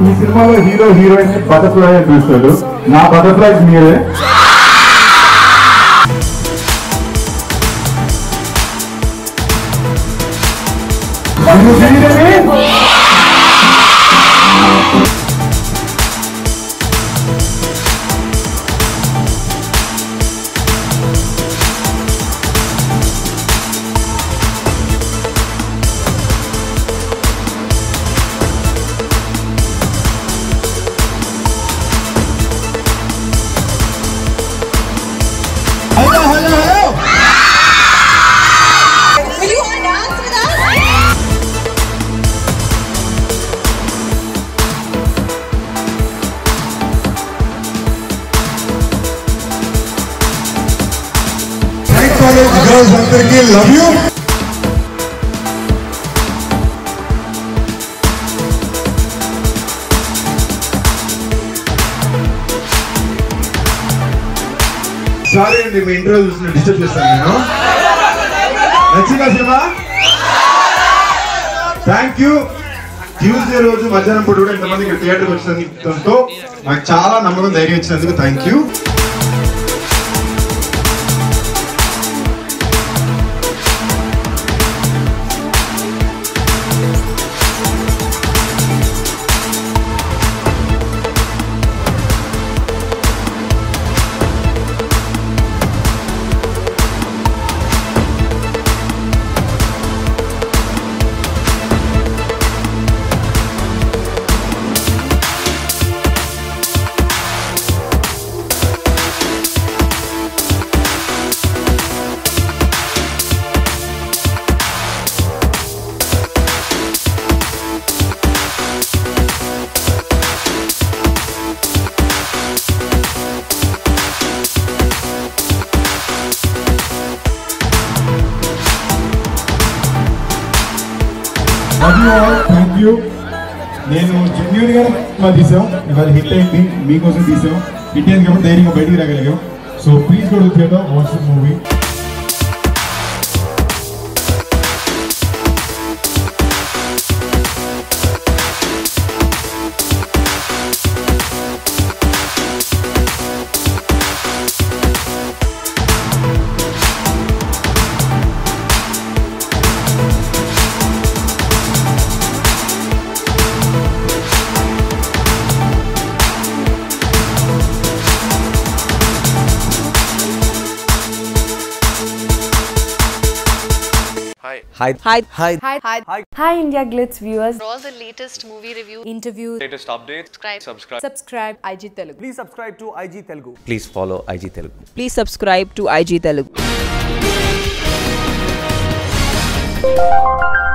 ఈ సినిమాలో hero heroine butterfly అని పిలుస్తాడు నా బటర్ఫ్లైస్ మీరే నన్ను Sridevi hello hello hello Will you all dance with us? Night college girls అందరికీ లవ్ యూ సారీ అండి మీ ఇంటర్వ్యూ చూసిన డిస్టర్బ్ చేస్తాను నేను నచ్చిందా సినిమా థ్యాంక్ యూ ట్యూస్డే రోజు మధ్యాహ్నం పూట కూడా ఇంతమంది ఇక్కడ థియేటర్కి వచ్చినందుతో నాకు చాలా నమ్మకం ధైర్యం ఇచ్చినందుకు thank you love you all thank you నేను జెన్యున్ గా సినిమా తీసాం ఇవాళ హిట్ అయింది మీకోసం తీసాం హిట్ అయింది కాబట్టి ధైర్యంగా బయటికి రాగలిగాం so please go to theatre watch the movie Hi. Hi. Hi. Hi. Hi. Hi. Hi India Glitz viewers. For all the latest movie reviews, Interview. Latest updates. subscribe. Subscribe. Subscribe IG Telugu. Please subscribe to IG Telugu. Please follow IG Telugu. Please subscribe to IG Telugu.